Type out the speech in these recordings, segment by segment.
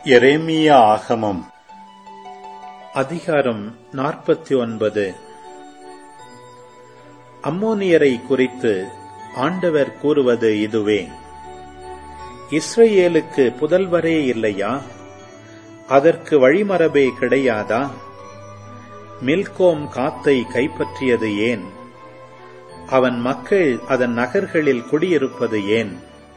எரேமியா ஆகமம் அதிகாரம் நாற்பத்தி ஒன்பது அம்மோனியரை குறித்து ஆண்டவர் கூறுவது இதுவே இஸ்ரேலுக்கு புதல்வரே இல்லையா அதற்கு வழிமரபே கிடையாதா மில்கோம் காத்தை கைப்பற்றியது ஏன் அவன் மக்கள் அதன் நகர்களில் குடியிருப்பது ஏன்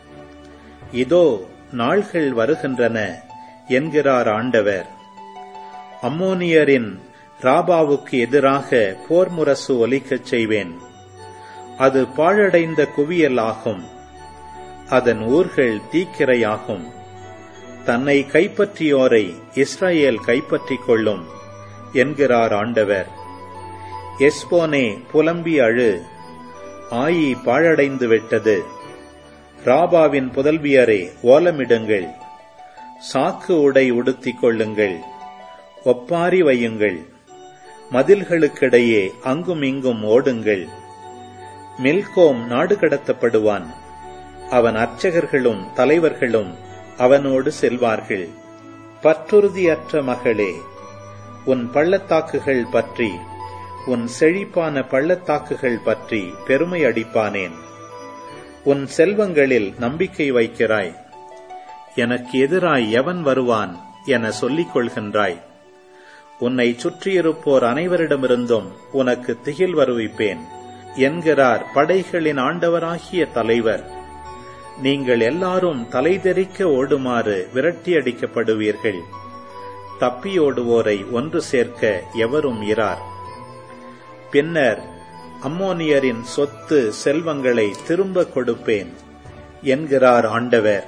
இதோ நாள்கள் வருகின்றன என்கிறார் ஆண்டவர் அம்மோனியரின் ராபாவுக்கு எதிராக போர் முரசு ஒலிக்கச் செய்வேன் அது பாழடைந்த குவியல் ஆகும் அதன் ஊர்கள் தீக்கிரையாகும் தன்னை கைப்பற்றியோரை இஸ்ரேல் கைப்பற்றிக் கொள்ளும் என்கிறார் ஆண்டவர் எஸ்போனே புலம்பி அழு ஆயி பாழடைந்து விட்டது ராபாவின் புதல்வியரே ஓலமிடுங்கள் சாக்கு உடை உடுத்திக் கொள்ளுங்கள் ஒப்பாரி வையுங்கள் மதில்களுக்கிடையே அங்கும் இங்கும் ஓடுங்கள் மில்கோம் நாடு கடத்தப்படுவான் அவன் அர்ச்சகர்களும் தலைவர்களும் அவனோடு செல்வார்கள் பற்றுறுதியற்ற மகளே உன் பள்ளத்தாக்குகள் பற்றி உன் செழிப்பான பள்ளத்தாக்குகள் பற்றி பெருமை அடிப்பானேன் உன் செல்வங்களில் நம்பிக்கை வைக்கிறாய் எனக்கு எதிராய் எவன் வருவான் என சொல்லிக் கொள்கின்றாய் உன்னை சுற்றியிருப்போர் அனைவரிடமிருந்தும் உனக்கு திகில் வருவிப்பேன் என்கிறார் படைகளின் ஆண்டவராகிய தலைவர் நீங்கள் எல்லாரும் தலைதெறிக்க ஓடுமாறு விரட்டியடிக்கப்படுவீர்கள் தப்பியோடுவோரை ஒன்று சேர்க்க எவரும் இரார் பின்னர் அம்மோனியரின் சொத்து செல்வங்களை திரும்ப கொடுப்பேன் என்கிறார் ஆண்டவர்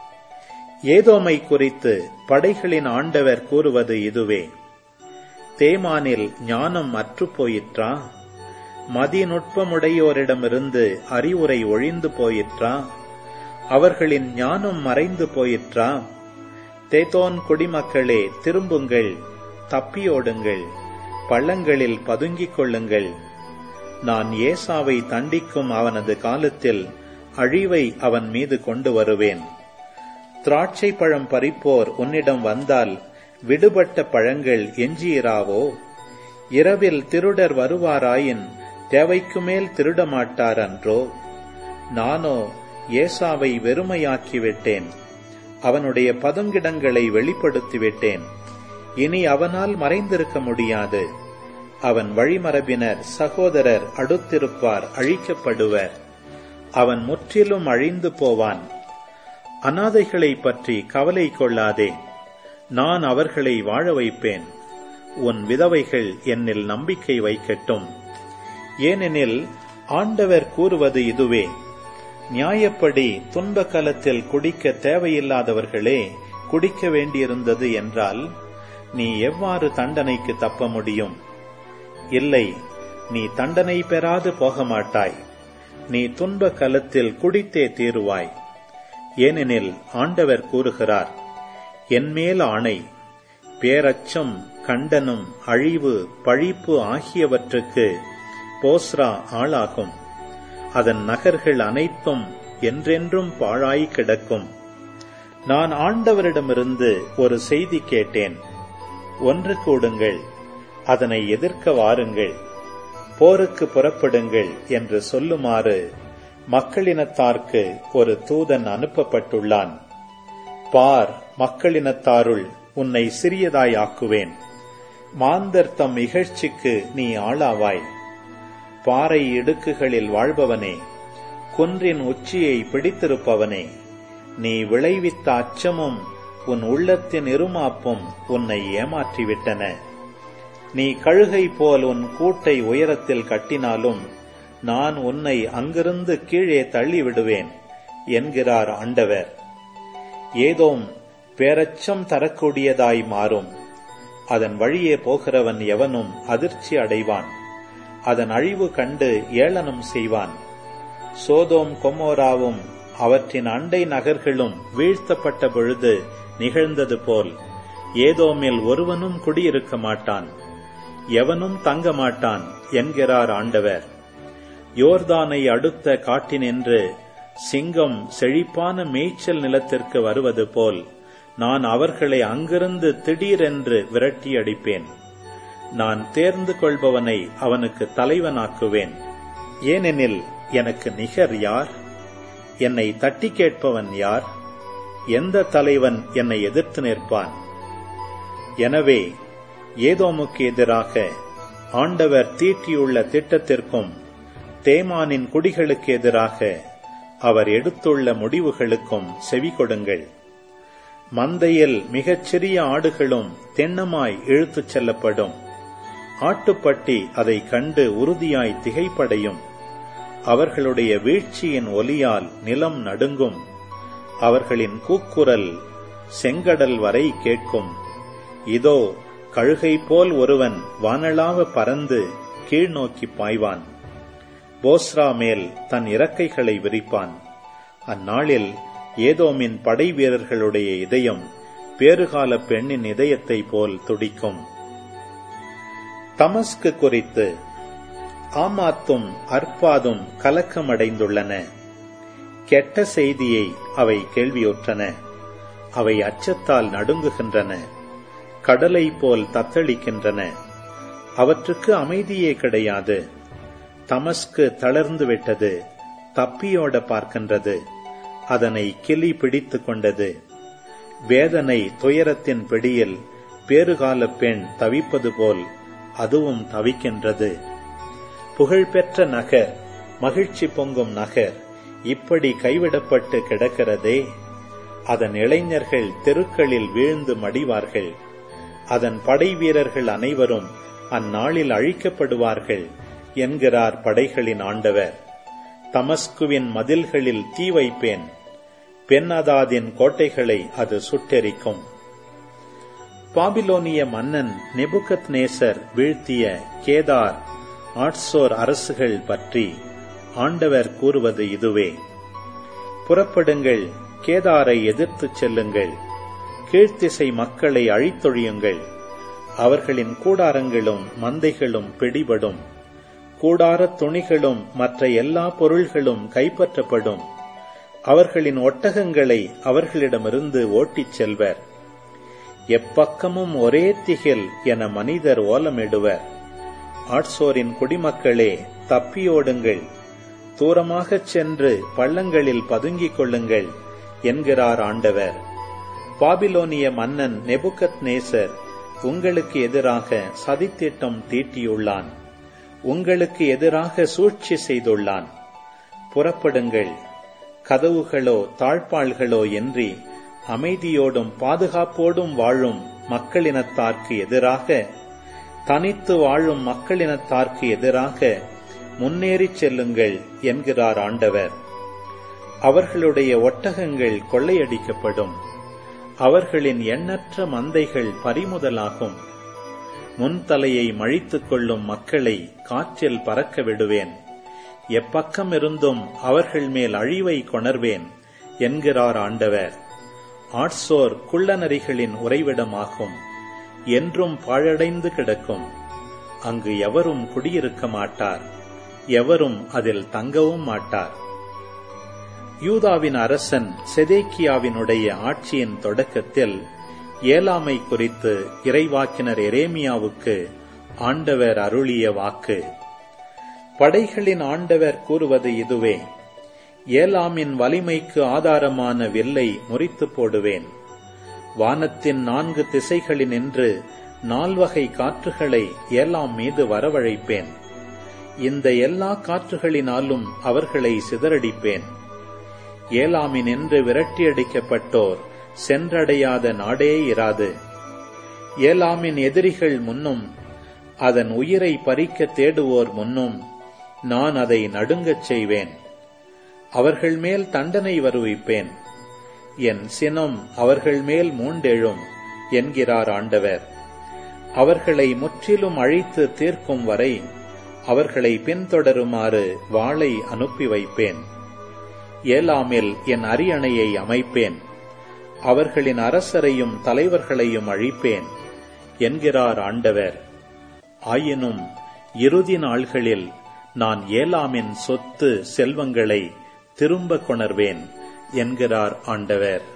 ஏதோமை குறித்து படைகளின் ஆண்டவர் கூறுவது இதுவே தேமானில் ஞானம் அற்று போயிற்றா மதிநுட்பமுடையோரிடமிருந்து அறிவுரை ஒழிந்து போயிற்றா அவர்களின் ஞானம் மறைந்து போயிற்றா தேத்தோன் குடிமக்களே திரும்புங்கள் தப்பியோடுங்கள் பள்ளங்களில் பதுங்கிக் கொள்ளுங்கள் நான் ஏசாவை தண்டிக்கும் அவனது காலத்தில் அழிவை அவன் மீது கொண்டு வருவேன் திராட்சை பழம் பறிப்போர் உன்னிடம் வந்தால் விடுபட்ட பழங்கள் எஞ்சியிராவோ இரவில் திருடர் வருவாராயின் தேவைக்கு மேல் திருட மாட்டார் அன்றோ நானோ ஏசாவை வெறுமையாக்கிவிட்டேன் அவனுடைய பதுங்கிடங்களை வெளிப்படுத்திவிட்டேன் இனி அவனால் மறைந்திருக்க முடியாது அவன் வழிமரபினர் சகோதரர் அடுத்திருப்பார் அழிக்கப்படுவர் அவன் முற்றிலும் அழிந்து போவான் அனாதைகளை பற்றி கவலை கொள்ளாதே நான் அவர்களை வாழ வைப்பேன் உன் விதவைகள் என்னில் நம்பிக்கை வைக்கட்டும் ஏனெனில் ஆண்டவர் கூறுவது இதுவே நியாயப்படி துன்ப காலத்தில் குடிக்க தேவையில்லாதவர்களே குடிக்க வேண்டியிருந்தது என்றால் நீ எவ்வாறு தண்டனைக்கு தப்ப முடியும் இல்லை நீ தண்டனை பெறாது போக மாட்டாய் நீ துன்ப காலத்தில் குடித்தே தீருவாய் ஏனெனில் ஆண்டவர் கூறுகிறார் என்மேல் ஆணை பேரச்சம் கண்டனம் அழிவு பழிப்பு ஆகியவற்றுக்கு போஸ்ரா ஆளாகும் அதன் நகர்கள் அனைத்தும் என்றென்றும் பாழாய் கிடக்கும் நான் ஆண்டவரிடமிருந்து ஒரு செய்தி கேட்டேன் ஒன்று கூடுங்கள் அதனை எதிர்க்க வாருங்கள் போருக்கு புறப்படுங்கள் என்று சொல்லுமாறு மக்களினத்தார்க்கு ஒரு தூதன் அனுப்பப்பட்டுள்ளான் பார் மக்களினத்தாருள் உன்னை சிறியதாய் ஆக்குவேன் மாந்தர் தம் இகழ்ச்சிக்கு நீ ஆளாவாய் பாறை இடுக்குகளில் வாழ்பவனே குன்றின் உச்சியை பிடித்திருப்பவனே நீ விளைவித்த அச்சமும் உன் உள்ளத்தின் இருமாப்பும் உன்னை ஏமாற்றிவிட்டன நீ கழுகை போல் உன் கூட்டை உயரத்தில் கட்டினாலும் நான் உன்னை அங்கிருந்து கீழே தள்ளிவிடுவேன் என்கிறார் ஆண்டவர் ஏதோம் பேரச்சம் தரக்கூடியதாய் மாறும் அதன் வழியே போகிறவன் எவனும் அதிர்ச்சி அடைவான் அதன் அழிவு கண்டு ஏளனம் செய்வான் சோதோம் கொமோராவும் அவற்றின் அண்டை நகர்களும் வீழ்த்தப்பட்ட பொழுது நிகழ்ந்தது போல் ஏதோமில் ஒருவனும் குடியிருக்க மாட்டான் எவனும் தங்க மாட்டான் என்கிறார் ஆண்டவர் யோர்தானை அடுத்த காட்டினின்று சிங்கம் செழிப்பான மேய்ச்சல் நிலத்திற்கு வருவது போல் நான் அவர்களை அங்கிருந்து திடீரென்று விரட்டி அடிப்பேன் நான் தேர்ந்து கொள்பவனை அவனுக்கு தலைவனாக்குவேன் ஏனெனில் எனக்கு நிகர் யார் என்னை தட்டி கேட்பவன் யார் எந்த தலைவன் என்னை எதிர்த்து நிற்பான் எனவே ஏதோமுக்கு எதிராக ஆண்டவர் தீட்டியுள்ள திட்டத்திற்கும் தேமானின் குடிகளுக்கு எதிராக அவர் எடுத்துள்ள முடிவுகளுக்கும் செவி கொடுங்கள் மந்தையில் மிகச்சிறிய ஆடுகளும் தென்னமாய் இழுத்துச் செல்லப்படும் ஆட்டுப்பட்டி அதை கண்டு உறுதியாய் திகைப்படையும் அவர்களுடைய வீழ்ச்சியின் ஒலியால் நிலம் நடுங்கும் அவர்களின் கூக்குரல் செங்கடல் வரை கேட்கும் இதோ கழுகை போல் ஒருவன் வானளாவ பறந்து கீழ்நோக்கி பாய்வான் போஸ்ரா மேல் தன் இறக்கைகளை விரிப்பான் அந்நாளில் ஏதோமின் படை வீரர்களுடைய இதயம் பேறுகால பெண்ணின் இதயத்தை போல் துடிக்கும் தமஸ்கு குறித்து ஆமாத்தும் அற்பாதும் கலக்கமடைந்துள்ளன கெட்ட செய்தியை அவை கேள்வியுற்றன அவை அச்சத்தால் நடுங்குகின்றன கடலை போல் தத்தளிக்கின்றன அவற்றுக்கு அமைதியே கிடையாது தமஸ்கு தளர்ந்து விட்டது தப்பியோட பார்க்கின்றது அதனை கிளி பிடித்துக் கொண்டது வேதனை துயரத்தின் பிடியில் பேறுகால பெண் தவிப்பது போல் அதுவும் தவிக்கின்றது புகழ்பெற்ற நகர் மகிழ்ச்சி பொங்கும் நகர் இப்படி கைவிடப்பட்டு கிடக்கிறதே அதன் இளைஞர்கள் தெருக்களில் வீழ்ந்து மடிவார்கள் அதன் படை வீரர்கள் அனைவரும் அந்நாளில் அழிக்கப்படுவார்கள் என்கிறார் படைகளின் ஆண்டவர் தமஸ்குவின் மதில்களில் தீ வைப்பேன் பெண்ணதாதின் கோட்டைகளை அது சுட்டெரிக்கும் பாபிலோனிய மன்னன் நெபுகத் நேசர் வீழ்த்திய கேதார் ஆட்சோர் அரசுகள் பற்றி ஆண்டவர் கூறுவது இதுவே புறப்படுங்கள் கேதாரை எதிர்த்துச் செல்லுங்கள் கீழ்த்திசை மக்களை அழித்தொழியுங்கள் அவர்களின் கூடாரங்களும் மந்தைகளும் பிடிபடும் கூடாரத் துணிகளும் மற்ற எல்லா பொருள்களும் கைப்பற்றப்படும் அவர்களின் ஒட்டகங்களை அவர்களிடமிருந்து ஓட்டிச் செல்வர் எப்பக்கமும் ஒரே திகில் என மனிதர் ஓலமிடுவர் ஆட்சோரின் குடிமக்களே தப்பியோடுங்கள் தூரமாகச் சென்று பள்ளங்களில் பதுங்கிக் கொள்ளுங்கள் என்கிறார் ஆண்டவர் பாபிலோனிய மன்னன் நெபுகத் நேசர் உங்களுக்கு எதிராக சதித்திட்டம் தீட்டியுள்ளான் உங்களுக்கு எதிராக சூழ்ச்சி செய்துள்ளான் புறப்படுங்கள் கதவுகளோ தாழ்பாள்களோ இன்றி அமைதியோடும் பாதுகாப்போடும் வாழும் மக்களினத்தார்க்கு எதிராக தனித்து வாழும் மக்களினத்தார்க்கு எதிராக முன்னேறிச் செல்லுங்கள் என்கிறார் ஆண்டவர் அவர்களுடைய ஒட்டகங்கள் கொள்ளையடிக்கப்படும் அவர்களின் எண்ணற்ற மந்தைகள் பறிமுதலாகும் முன்தலையை மழித்துக் கொள்ளும் மக்களை காற்றில் பறக்க விடுவேன் எப்பக்கம் இருந்தும் அவர்கள் மேல் அழிவை கொணர்வேன் என்கிறார் ஆண்டவர் ஆட்சோர் குள்ளநரிகளின் உறைவிடமாகும் என்றும் பாழடைந்து கிடக்கும் அங்கு எவரும் குடியிருக்க மாட்டார் எவரும் அதில் தங்கவும் மாட்டார் யூதாவின் அரசன் செதேக்கியாவினுடைய ஆட்சியின் தொடக்கத்தில் ஏலாமை குறித்து இறைவாக்கினர் எரேமியாவுக்கு ஆண்டவர் அருளிய வாக்கு படைகளின் ஆண்டவர் கூறுவது இதுவே ஏலாமின் வலிமைக்கு ஆதாரமான வில்லை முறித்து போடுவேன் வானத்தின் நான்கு திசைகளினின்று நால்வகை காற்றுகளை ஏலாம் மீது வரவழைப்பேன் இந்த எல்லா காற்றுகளினாலும் அவர்களை சிதறடிப்பேன் ஏலாமின் என்று விரட்டியடிக்கப்பட்டோர் சென்றடையாத நாடே இராது ஏலாமின் எதிரிகள் முன்னும் அதன் உயிரை பறிக்க தேடுவோர் முன்னும் நான் அதை நடுங்கச் செய்வேன் அவர்கள் மேல் தண்டனை வருவிப்பேன் என் சினம் அவர்கள் மேல் மூண்டெழும் என்கிறார் ஆண்டவர் அவர்களை முற்றிலும் அழித்து தீர்க்கும் வரை அவர்களை பின்தொடருமாறு வாளை அனுப்பி வைப்பேன் ஏலாமில் என் அரியணையை அமைப்பேன் அவர்களின் அரசரையும் தலைவர்களையும் அழிப்பேன் என்கிறார் ஆண்டவர் ஆயினும் இறுதி நாள்களில் நான் ஏலாமின் சொத்து செல்வங்களை திரும்ப கொணர்வேன் என்கிறார் ஆண்டவர்